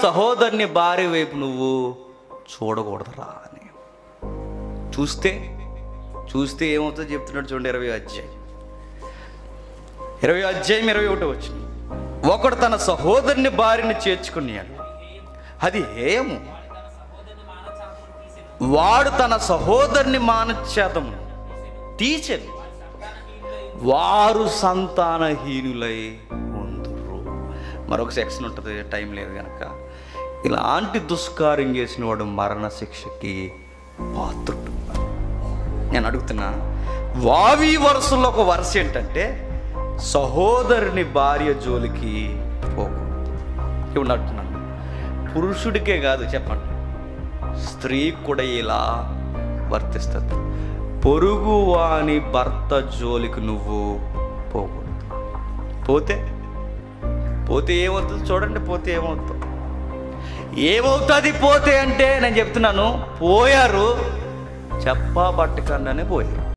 సహోదరుని భార్య వైపు నువ్వు చూడకూడదురా అని చూస్తే చూస్తే ఏమవుతుందో చెప్తున్నాడు చూడండి ఇరవై అధ్యాయం ఇరవై అధ్యాయం ఇరవై ఒకటి వచ్చింది ఒకడు తన సహోదరుని భార్యని చేర్చుకున్నాడు అది హేయము వాడు తన సహోదరుని మానచేతము తీచెను వారు సంతానహీనులై ఉందరు మరొక సెక్షన్ ఉంటుంది టైం లేదు కనుక ఇలాంటి దుష్కార్యం చేసిన వాడు మరణ శిక్షకి పాత్రుడు నేను అడుగుతున్నా వావి వరుసలో ఒక వరుస ఏంటంటే సహోదరుని భార్య జోలికి పోకూడదు ఇప్పుడు అంటున్నాను పురుషుడికే కాదు చెప్పండి స్త్రీ కూడా ఇలా వర్తిస్తుంది పొరుగు వాని భర్త జోలికి నువ్వు పోకూడదు పోతే పోతే ఏమవుతుంది చూడండి పోతే ఏమవుతుంది ఏమవుతుంది పోతే అంటే నేను చెప్తున్నాను పోయారు చెప్పా పట్టకుండానే పోయారు